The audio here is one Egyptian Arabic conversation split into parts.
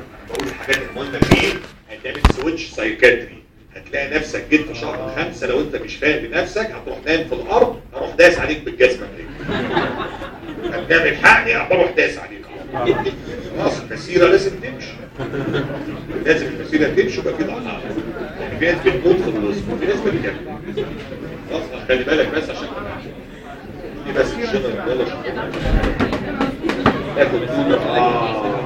بقول الحاجات المهمه فيه هتعمل سويتش سايكاتري هتلاقي نفسك جيت في شهر خمسة لو انت مش فاهم بنفسك هتروح نايم في الارض هروح داس عليك بالجزمه برجلي هتعمل حقني هروح داس عليك خلاص المسيره لازم تمشي لازم المسيره تمشي ويبقى كده قطع يعني في ناس بتموت في الوسط وفي ناس بتكمل خلاص خلي بالك بس عشان دي بس الجنرال نولج تاخد دول اه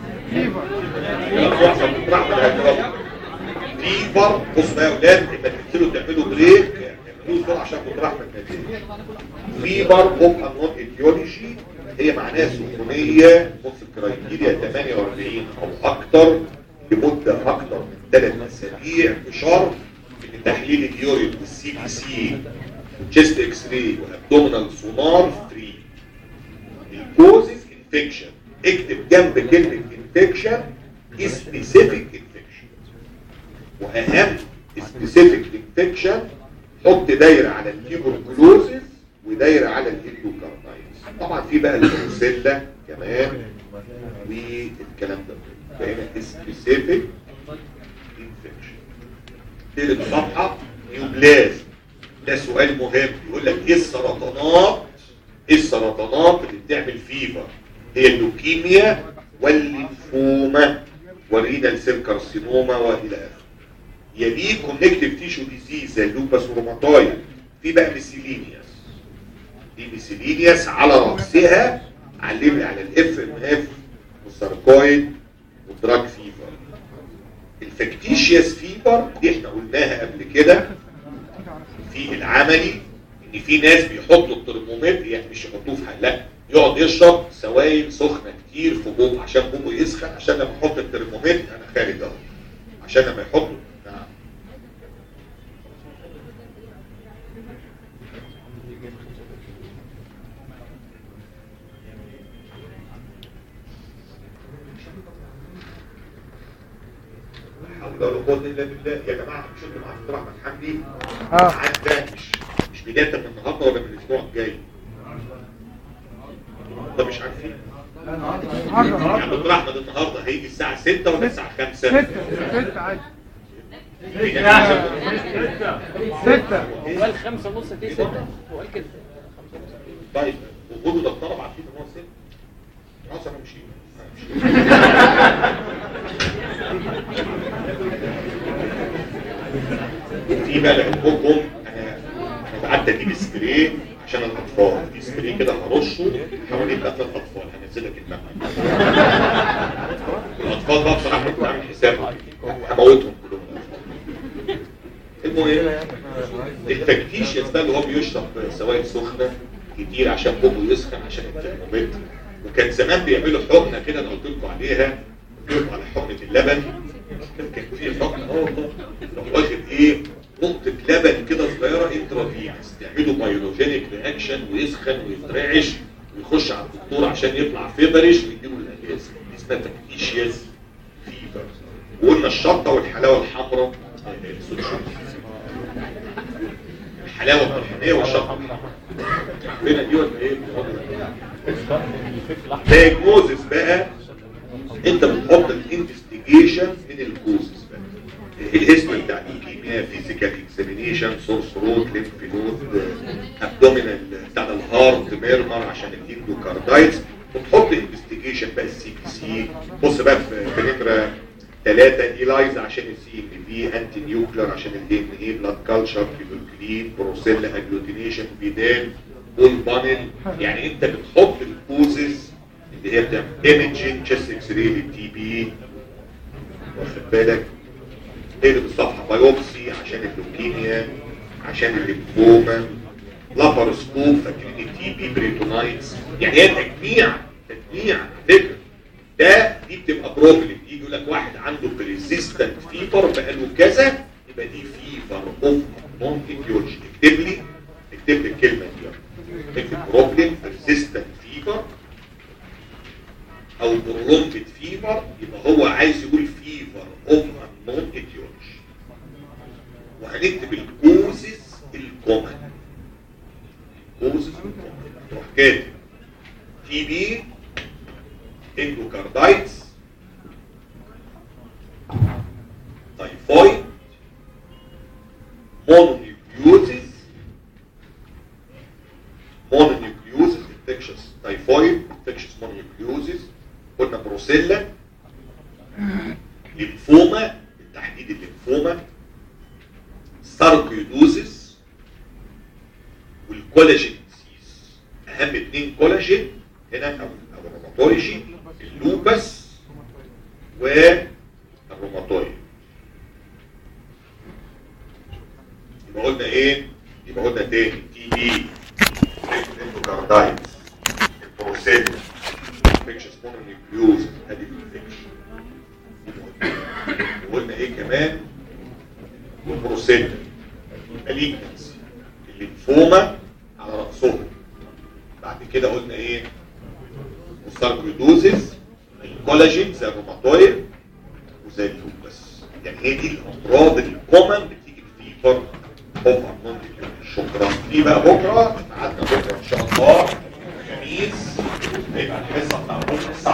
فيفر بص بقى يا اولاد لما تنزلوا تعملوا بريك اعملوا بسرعه عشان كنت رحمه النتيجه فيفر بوب انون ايديولوجي هي معناها سخونيه بص الكرايتيريا 48 او اكتر لمده اكتر من ثلاث اسابيع بشرط ان تحليل اليورين والسي بي سي والتشيست اكس راي والابدومينال سونار فري الكوزز انفكشن اكتب جنب كلمه انفكشن سبيسيفيك انفكشن واهم سبيسيفيك انفكشن حط دايره على التيبركلوزز ودايره على الاندوكاردايتس طبعا في بقى البروسيلا كمان والكلام ده فهنا سبيسيفيك انفكشن تالت صفحه نيوبلازم ده سؤال مهم يقول لك ايه السرطانات ايه السرطانات اللي بتعمل فيفر هي اللوكيميا والليمفوما والرينال سيل كارسينوما والى اخره يليه كونكتيف تيشو ديزيز زي اللوباس روماتويد في بقى ميسيلينياس دي ميسيلينياس على راسها علمني على الاف ام اف والساركويد والدراج فيفر الفكتيشياس فيفر دي احنا قلناها قبل كده في العملي ان في ناس بيحطوا الترمومتر يعني مش يحطوه في حل لا يقعد يشرب سوائل سخنه كتير في بوقه عشان بوقه يسخن عشان لما يحط الترمومتر انا خارج اهو عشان لما يحطه نعم حول ولا قوه الا بالله يا جماعه مش انتوا معاكم عبد الرحمن حمدي اه عدى مش مش بدايه من النهارده ولا من الاسبوع الجاي ده مش عارفين النهارده يعني عبد الرحمن النهارده هيجي الساعه 6 ولا الساعه 5 ستة ستة عادي ستة هو قال خمسة ونص في ستة هو قال كده طيب وجوده ده الطلب عارفين ان هو 6 خلاص انا مشيت أنا مشيت. في بقى لعلمكم انا انا قعدت اجيب سبراي عشان الاطفال في سبراي كده هرشه حوالين قتل الاطفال هنزلك المبنى الاطفال بقى بصراحه كنت عامل حساب هموتهم كلهم المهم الفكتيشيس بقى اللي هو بيشرب سوائل سخنه كتير عشان بوبه يسخن عشان الترمومتر وكان زمان بيعملوا حقنه كده انا قلت لكم عليها قلت لكم على حقنه اللبن كان في حقنه اه والله لو واخد ايه نقطه لبن كده صغيره انترافينس تعمله بايولوجينيك رياكشن ويسخن ويترعش ويخش على الدكتور عشان يطلع فيبرش ويديله الالياس دي اسمها فكتيشيس فيفر وقلنا الشطه والحلاوه الحمراء آه، السودوشيوم. الحلاوه الطحينيه والشطه عارفينها دي ولا ايه؟ دايجنوزس بقى انت بتحط الانفستيجيشن من الكوزز بقى الهيستوري بتاع الليكيميا فيزيكال اكزامينيشن سورس روت ليمف نود ابدومينال بتاع الهارت ميرمر عشان الاندوكاردايتس وتحط انفستيجيشن بقى السي بي سي بص بقى في في نمره ثلاثة ايلايزا عشان السي ام بي انتي نيوكلر عشان الدي ان اي بلاد كلتشر فيبركلين بروسيلا اجلوتينيشن فيدال بول بانل يعني انت بتحط الكوزز اللي هي بتعمل ايمجين تشيست اكس راي للتي بي واخد بالك اقلب الصفحه بايوبسي عشان اللوكيميا عشان الليمفوما لاباروسكوب فاكرين التي بي بريتونايتس يعني هي تجميع تجميع على فكره ده دي بتبقى بروبلم يجي يقول لك واحد عنده بريزيستنت فيبر بقاله كذا يبقى دي فيبر اوف نون ايديولوجي اكتب لي اكتب لي الكلمه دي اكتب بروبلم بريزيستنت فيبر او برولونجد فيبر يبقى هو عايز يقول فيبر اوف نون ايديولوجي وهنكتب الكوزز الكومن كوزز الكومن تروح كاتب تي بي اندوكاردايتس ليمفوما بالتحديد الليمفوما ساركيدوزس والكولاجين ديزيز اهم اتنين كولاجين هنا او او الروماتولوجي اللوبس والروماتويد يبقى قلنا ايه يبقى قلنا تاني تي بي اندوكاردايتس البروسيل انفكشن مونونيوكليوز ادي الانفكشن وقلنا ايه كمان والبروسيل ماليجنسي الليمفوما على رأسهم بعد كده قلنا ايه الساركويدوزيس الكولاجين زي الروماتويد وزي اللوبس يعني هي دي الامراض الكومن بتيجي في فيبر اوف ارنولد شكرا في بقى بكره قعدنا بكره ان شاء الله خميس هيبقى الحصه بتاع بكره الساعه